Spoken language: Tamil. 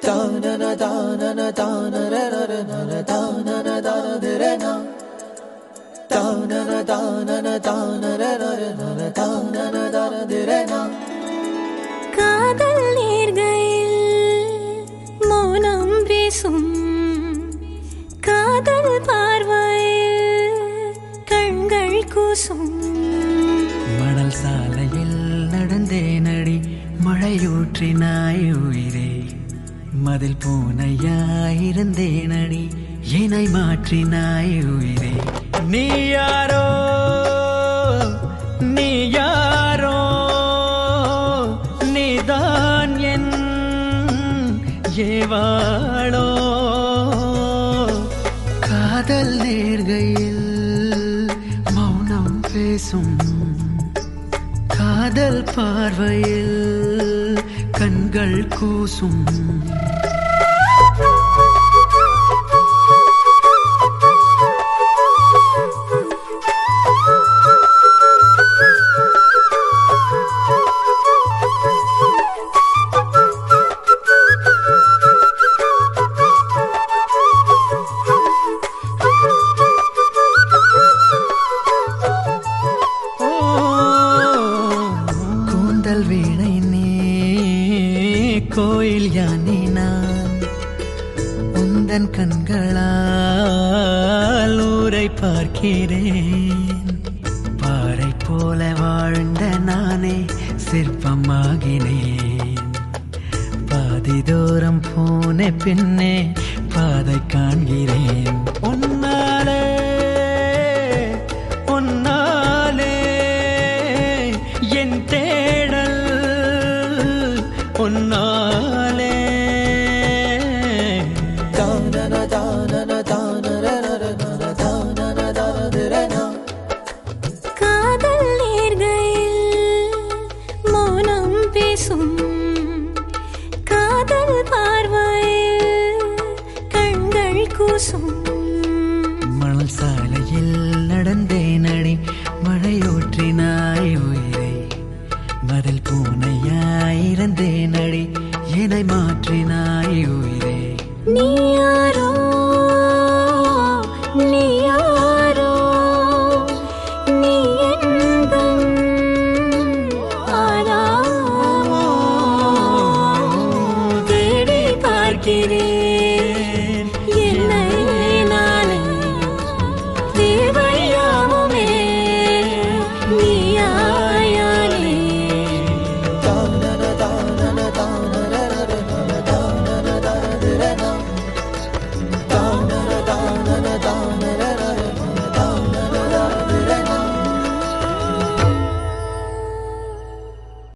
காதல் நேர்கையில் மௌனம் வீசும் காதல் பார்வையில் கண்கள் கூசும் மணல் சாலையில் நடந்தேனடி மழையூற்றினாய் உயிரே மதில் பூனையாயிருந்தேனடி என்னை மாற்றினாய் உயிரே நீ யாரோ நீ யாரோ நீதான் என் ஏவாளோ காதல் நேர்கையில் மௌனம் பேசும் காதல் பார்வையில் கண்கள் கூசும் ஓ, கூந்தல் வீணை நீ கோயில் யானி நான் உந்தன் கண்களால் ஊரை பார்க்கிறேன் பாறை போல வாழ்ந்த நானே சிற்பமாகினேன் பாதி தூரம் போன பின்னே பாதை காண்கிறேன் உன்னாலே உன்னாலே என் தேடல் உன்னாலே காதல் நேர்கையில் மௌனம் பேசும் காதல் பார்வையில் கண்கள் கூசும் மணல் சாலையில் நடந்தேனடி மழையூற்றினாய் உயிரை மதில் பூனையாயிருந்தேனடி என்னை மாற்றினாய் உயிரே நீ